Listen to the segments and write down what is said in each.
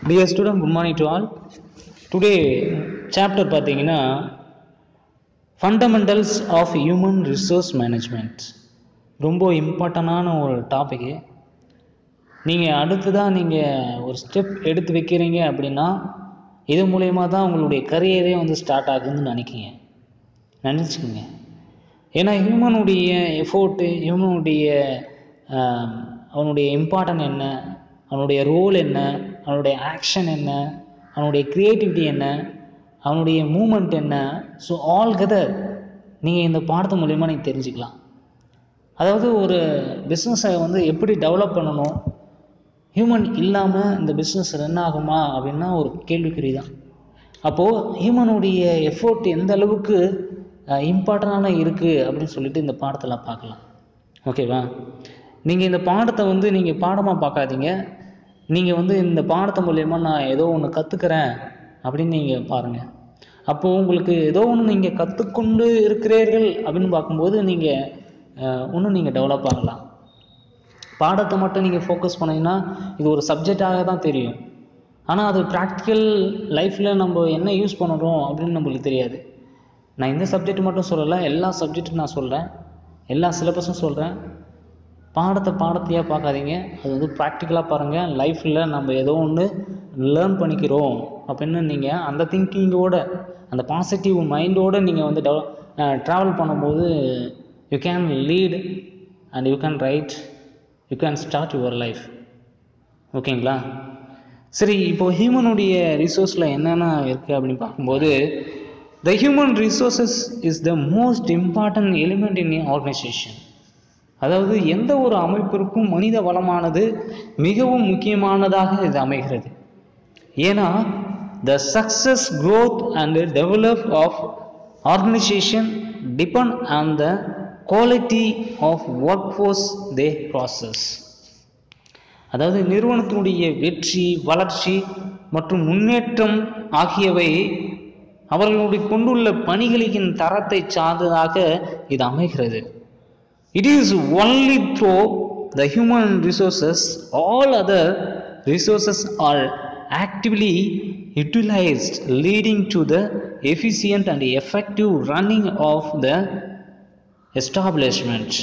Dear student good morning to all today chapter பார்த்தீங்கன்னா fundamentals of human resource management ரொம்ப இம்பார்ட்டண்டான ஒரு topic நீங்கள் அடுத்ததாக நீங்கள் ஒரு ஸ்டெப் எடுத்து வைக்கிறீங்க அப்படின்னா இது மூலயமா தான் உங்களுடைய கரியரே வந்து ஸ்டார்ட் ஆகுதுன்னு நினைக்கிங்க நினச்சிக்கோங்க ஏன்னா ஹியூமனுடைய எஃபோர்ட்டு ஹியூமனுடைய அவனுடைய இம்பார்ட்டன்ட் என்ன அவனுடைய ரோல் என்ன அவனுடைய ஆக்ஷன் என்ன அவனுடைய க்ரியேட்டிவிட்டி என்ன அவனுடைய மூமெண்ட் என்ன ஸோ ஆல் கதர் நீங்கள் இந்த பாடத்து மூலயமா நீங்கள் தெரிஞ்சுக்கலாம் அதாவது ஒரு பிஸ்னஸை வந்து எப்படி டெவலப் பண்ணணும் ஹியூமன் இல்லாமல் இந்த பிஸ்னஸ் ரன் ஆகுமா அப்படின்னா ஒரு கேள்விக்குறி தான் அப்போது ஹியூமனுடைய எஃபோர்ட் எந்த அளவுக்கு இம்பார்ட்டண்டான இருக்குது அப்படின்னு சொல்லிட்டு இந்த பாடத்தில் பார்க்கலாம் ஓகேவா நீங்கள் இந்த பாடத்தை வந்து நீங்கள் பாடமாக பார்க்காதீங்க நீங்கள் வந்து இந்த பாடத்தை மூலயமா நான் ஏதோ ஒன்று கற்றுக்கிறேன் அப்படின்னு நீங்கள் பாருங்கள் அப்போது உங்களுக்கு ஏதோ ஒன்று நீங்கள் கற்றுக்கொண்டு இருக்கிறீர்கள் அப்படின்னு பார்க்கும்போது நீங்கள் இன்னும் நீங்கள் டெவலப் ஆகலாம் பாடத்தை மட்டும் நீங்கள் ஃபோக்கஸ் பண்ணிங்கன்னா இது ஒரு சப்ஜெக்டாக தான் தெரியும் ஆனால் அது ப்ராக்டிக்கல் லைஃப்பில் நம்ம என்ன யூஸ் பண்ணுறோம் அப்படின்னு நம்மளுக்கு தெரியாது நான் இந்த சப்ஜெக்ட் மட்டும் சொல்லலை எல்லா சப்ஜெக்ட்டும் நான் சொல்கிறேன் எல்லா சிலபஸும் சொல்கிறேன் பாடத்தை பாடத்தையாக பார்க்காதீங்க அது வந்து ப்ராக்டிக்கலாக பாருங்கள் லைஃப்பில் நம்ம ஏதோ ஒன்று லேர்ன் பண்ணிக்கிறோம் அப்படின்னு நீங்கள் அந்த திங்கிங்கோட அந்த பாசிட்டிவ் மைண்டோடு நீங்கள் வந்து டெவ ட்ராவல் பண்ணும்போது you can lead and you can write you can start your life ஓகேங்களா சரி இப்போ ஹியூமனுடைய ரிசோர்ஸில் என்னென்ன இருக்குது அப்படின்னு பார்க்கும்போது the human resources is the most important element in organisation அதாவது எந்த ஒரு அமைப்பிற்கும் மனித வளமானது மிகவும் முக்கியமானதாக இது அமைகிறது ஏன்னா the success growth and develop of organisation depend on the quality of work force they process அதாவது நிறுவனத்தினுடைய வெற்றி வளர்ச்சி மற்றும் முன்னேற்றம் ஆகியவை அவர்களுடைய கொண்டுள்ள பணிகளின் தரத்தை சார்ந்ததாக இது அமைகிறது It is only through the human resources all other resources are actively utilized leading to the efficient and effective running of the establishment.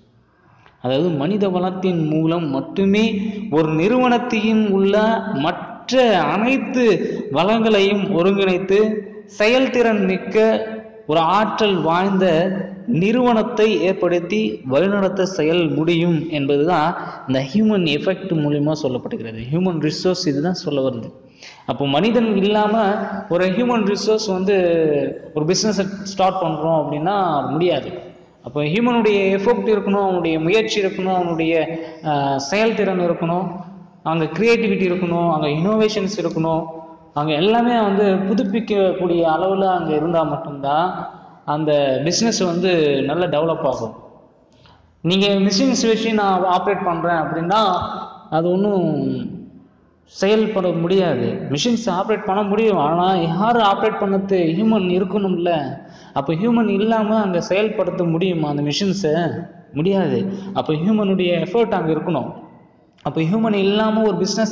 அதாவது மனித வளத்தின் மூலம் மட்டுமே ஒரு நிறுவனத்தையும் உள்ள மற்ற அனைத்து வளங்களையும் ஒருங்கிணைத்து செயல்திறன் மிக்க ஒரு ஆற்றல் வாய்ந்த நிறுவனத்தை ஏற்படுத்தி வழிநடத்த செயல் முடியும் என்பது தான் இந்த ஹியூமன் எஃபெக்ட் மூலிமா சொல்லப்படுகிறது ஹியூமன் ரிசோர்ஸ் இதுதான் சொல்ல வருது அப்போ மனிதன் இல்லாமல் ஒரு ஹியூமன் ரிசோர்ஸ் வந்து ஒரு பிஸ்னஸை ஸ்டார்ட் பண்ணுறோம் அப்படின்னா முடியாது அப்போ ஹியூமனுடைய எஃபெக்ட் இருக்கணும் அவனுடைய முயற்சி இருக்கணும் அவனுடைய செயல்திறன் இருக்கணும் அங்கே க்ரியேட்டிவிட்டி இருக்கணும் அங்கே இனோவேஷன்ஸ் இருக்கணும் அங்கே எல்லாமே வந்து புதுப்பிக்கக்கூடிய அளவில் அங்கே இருந்தால் மட்டும்தான் அந்த பிஸ்னஸ் வந்து நல்லா டெவலப் ஆகும் நீங்கள் மிஷின்ஸ் வச்சு நான் ஆப்ரேட் பண்ணுறேன் அப்படின்னா அது ஒன்றும் செயல்பட முடியாது மிஷின்ஸ் ஆப்ரேட் பண்ண முடியும் ஆனால் யார் ஆப்ரேட் பண்ணது ஹியூமன் இருக்கணும்ல அப்போ ஹியூமன் இல்லாமல் அங்கே செயல்படுத்த முடியுமா அந்த மிஷின்ஸை முடியாது அப்போ ஹியூமனுடைய எஃபர்ட் அங்கே இருக்கணும் அப்போ ஹியூமன் இல்லாமல் ஒரு பிஸ்னஸ்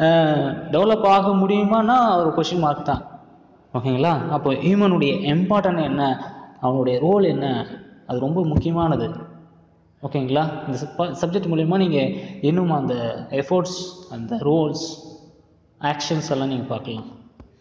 டெவலப் ஆக முடியுமானா ஒரு கொஷின் மார்க் தான் ஓகேங்களா அப்போ ஹியூமனுடைய இம்பார்ட்டன்ட் என்ன அவனுடைய ரோல் என்ன அது ரொம்ப முக்கியமானது ஓகேங்களா இந்த சப்ஜெக்ட் மூலயமா நீங்கள் இன்னும் அந்த எஃபோர்ட்ஸ் அந்த ரோல்ஸ் ஆக்ஷன்ஸ் எல்லாம் நீங்கள் பார்க்கலாம்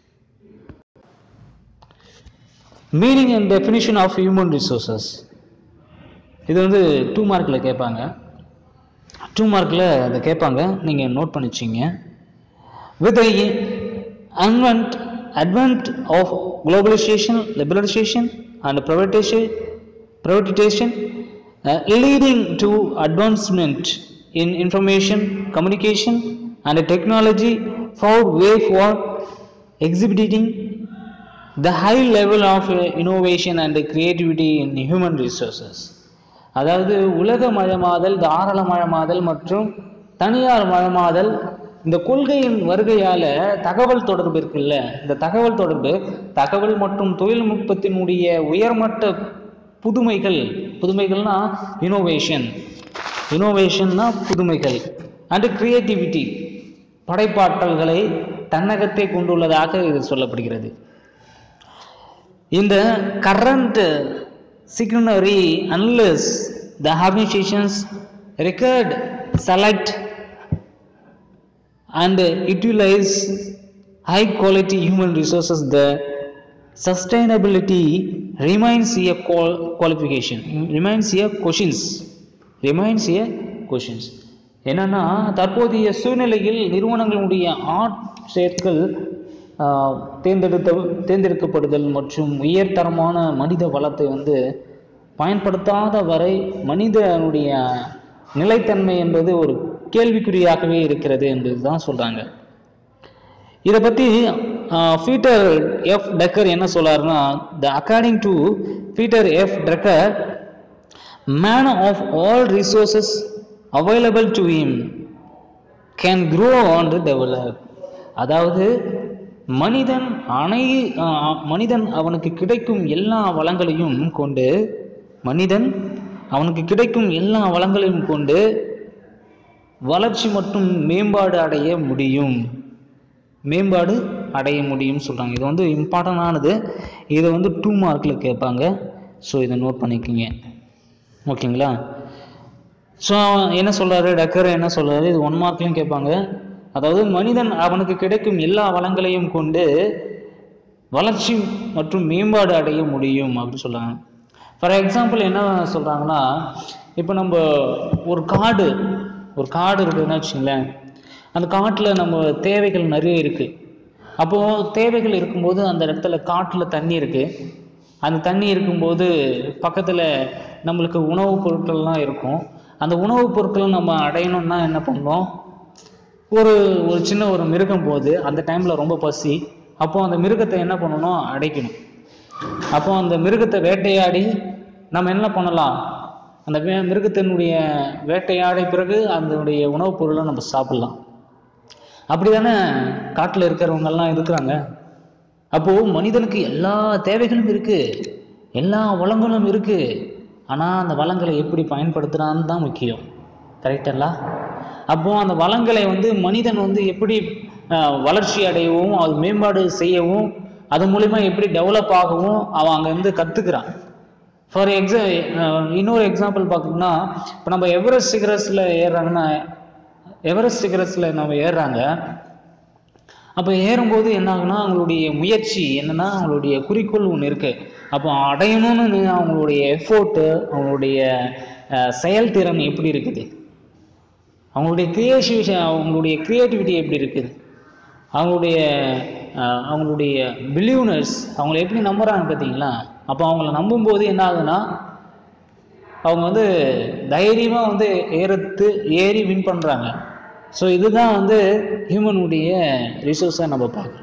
meaning and definition of human resources இது வந்து டூ மார்க்கில் கேட்பாங்க டூ மார்க்கில் அதை கேட்பாங்க நீங்கள் நோட் பண்ணி வச்சிங்க with advent advent of globalization, liberalization, and privatization, privatization uh, leading to advancement in information, communication, and technology found way for exhibiting the high level of uh, innovation and creativity in human resources. அதாவது உலக மயமாதல் தாராள மயமாதல் மற்றும் தனியார் மயமாதல் இந்த கொள்கையின் வருகையால் தகவல் தொடர்பு இருக்குல்ல இந்த தகவல் தொடர்பு தகவல் மற்றும் தொழில்நுட்பத்தினுடைய உயர்மட்ட புதுமைகள் புதுமைகள்னா இனோவேஷன் இனோவேஷன்னா புதுமைகள் அண்டு கிரியேட்டிவிட்டி படைப்பாற்றல்களை தன்னகத்தை கொண்டுள்ளதாக இது சொல்லப்படுகிறது இந்த current signatory unless the organizations record select and utilize high quality human resources the sustainability remains a qual- qualification remains a questions remains a questions என்னன்னா தற்போதைய சூழ்நிலையில் நிறுவனங்களுடைய ஆட்சேர்த்தல் ஆஹ், தேர்ந்தெடுத்த தேர்ந்தெடுக்கப்படுதல் மற்றும் உயர்தரமான மனித வளத்தை வந்து பயன்படுத்தாத வரை மனிதனுடைய நிலைத்தன்மை என்பது ஒரு கேள்விக்குறியாகவே இருக்கிறது என்பது தான் சொல்கிறாங்க இதை பற்றி பீட்டர் எஃப் டக்கர் என்ன சொல்றாருன்னா the according to Peter F Drucker man of all resources available to him can grow and develop அதாவது மனிதன் அனை ஆஹ், மனிதன் அவனுக்கு கிடைக்கும் எல்லா வளங்களையும் கொண்டு மனிதன் அவனுக்கு கிடைக்கும் எல்லா வளங்களையும் கொண்டு வளர்ச்சி மற்றும் மேம்பாடு அடைய முடியும் மேம்பாடு அடைய முடியும்னு சொல்கிறாங்க இது வந்து இம்பார்ட்டண்டானது இதை வந்து டூ மார்க்கில் கேட்பாங்க ஸோ இதை நோட் பண்ணிக்கோங்க ஓகேங்களா ஸோ என்ன சொல்கிறாரு டக்கர் என்ன சொல்கிறாரு இது ஒன் மார்க்லையும் கேட்பாங்க அதாவது மனிதன் அவனுக்கு கிடைக்கும் எல்லா வளங்களையும் கொண்டு வளர்ச்சி மற்றும் மேம்பாடு அடைய முடியும் அப்படின்னு சொல்கிறாங்க ஃபார் எக்ஸாம்பிள் என்ன சொல்கிறாங்கன்னா இப்போ நம்ம ஒரு காடு ஒரு காடு இருக்குதுன்னு வச்சுங்களேன் அந்த காட்டில் நம்ம தேவைகள் நிறைய இருக்குது அப்போது தேவைகள் இருக்கும்போது அந்த இடத்துல காட்டில் தண்ணி இருக்குது அந்த தண்ணி இருக்கும்போது பக்கத்தில் நம்மளுக்கு உணவுப் பொருட்கள்லாம் இருக்கும் அந்த உணவுப் பொருட்களை நம்ம அடையணும்னா என்ன பண்ணோம் ஒரு ஒரு சின்ன ஒரு மிருகம் போகுது அந்த டைமில் ரொம்ப பசி அப்போ அந்த மிருகத்தை என்ன பண்ணணும் அடைக்கணும் அப்போ அந்த மிருகத்தை வேட்டையாடி நம்ம என்ன பண்ணலாம் அந்த வே மிருகத்தினுடைய வேட்டையாடிய பிறகு அதனுடைய உணவுப் பொருளை நம்ம சாப்பிட்லாம் அப்படி தானே காட்டில் இருக்கிறவங்கெல்லாம் இருக்கிறாங்க அப்போது மனிதனுக்கு எல்லா தேவைகளும் இருக்குது எல்லா வளங்களும் இருக்குது ஆனால் அந்த வளங்களை எப்படி பயன்படுத்துகிறான்னு தான் முக்கியம் கரெக்டங்களா அப்போது அந்த வளங்களை வந்து மனிதன் வந்து எப்படி அஹ், வளர்ச்சி அடையவும் அது மேம்பாடு செய்யவும் அது மூலிமா எப்படி டெவலப் ஆகவும் அவன் அங்கேருந்து கற்றுக்கிறான் ஃபார் எக்ஸா இன்னொரு எக்ஸாம்பிள் பார்த்தோம்னா இப்போ நம்ம எவரெஸ்ட் சிகரஸில் ஏறுறாங்கன்னா எவரெஸ்ட் சிகரஸில் நம்ம ஏறுறாங்க அப்போ ஏறும்போது என்ன ஆகுனா அவங்களுடைய முயற்சி என்னன்னா அவங்களுடைய குறிக்கோள் ஒன்று இருக்கு அப்போ அடையணும்னு அவங்களுடைய எஃபோர்ட்டு அவங்களுடைய அஹ், செயல்திறன் எப்படி இருக்குது அவங்களுடைய கிரியேஷன் அவங்களுடைய க்ரியேட்டிவிட்டி எப்படி இருக்குது அவங்களுடைய அஹ், அவங்களுடைய பிலீவ்னஸ் அவங்கள எப்படி நம்புறாங்க பார்த்தீங்களா அப்போ அவங்கள நம்பும்போது என்ன ஆகுதுன்னா அவங்க வந்து தைரியமாக வந்து ஏறுத்து ஏறி வின் பண்ணுறாங்க ஸோ இதுதான் வந்து ஹியூமனுடைய ரிசோர்ஸை நம்ம பார்க்குறோம்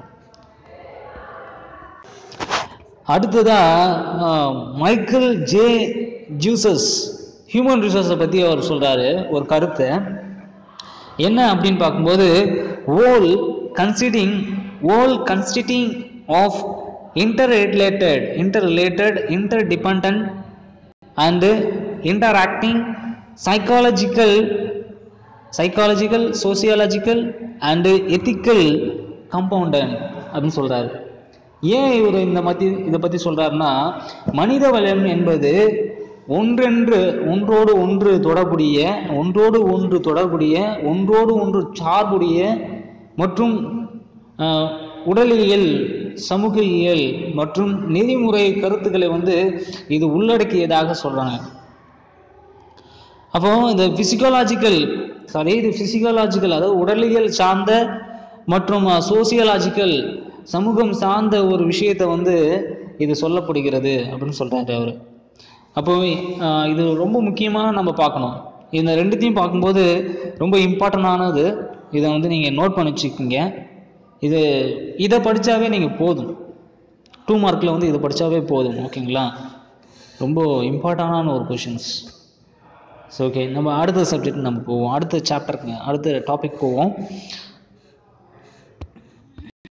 அடுத்ததாக மைக்கேல் ஜே ஜூசஸ் ஹியூமன் ரிசோர்ஸை பற்றி அவர் சொல்கிறாரு ஒரு கருத்தை என்ன அப்படின்னு பார்க்கும்போது whole consisting whole consisting of interrelated interrelated interdependent and interacting psychological psychological sociological and ethical component அப்படின்னு சொல்கிறாரு ஏன் இவர் இந்த மத்தி இதை பற்றி சொல்கிறாருன்னா மனித வளம் என்பது ஒன்றென்று ஒன்றோடு ஒன்று தொடர்புடைய ஒன்றோடு ஒன்று தொடர்புடைய ஒன்றோடு ஒன்று சார்புடைய மற்றும் அஹ், உடலியல் சமூகியல் மற்றும் நெறிமுறை கருத்துக்களை வந்து இது உள்ளடக்கியதாக சொல்கிறாங்க அப்போ இந்த ஃபிசிக்கலாஜிக்கல் சாரி இது ஃபிசிக்கலாஜிக்கல் அதாவது உடலியல் சார்ந்த மற்றும் சோசியலாஜிக்கல் சமூகம் சார்ந்த ஒரு விஷயத்தை வந்து இது சொல்லப்படுகிறது அப்படின்னு சொல்கிறாரு அவர் அப்போ ஆஹ், இது ரொம்ப முக்கியமாக நம்ம பார்க்கணும் இந்த ரெண்டுத்தையும் பார்க்கும்போது ரொம்ப இம்பார்ட்டண்டானது இதை வந்து நீங்கள் நோட் பண்ணி வச்சுக்கோங்க இது இதை படித்தாவே நீங்கள் போதும் டூ மார்க்கில் வந்து இதை படித்தாவே போதும் ஓகேங்களா ரொம்ப இம்பார்ட்டண்டான ஒரு கொஷின்ஸ் ஸோ ஓகே நம்ம அடுத்த சப்ஜெக்ட் நம்ம போவோம் அடுத்த சாப்டருக்கு அடுத்த டாபிக் போவோம்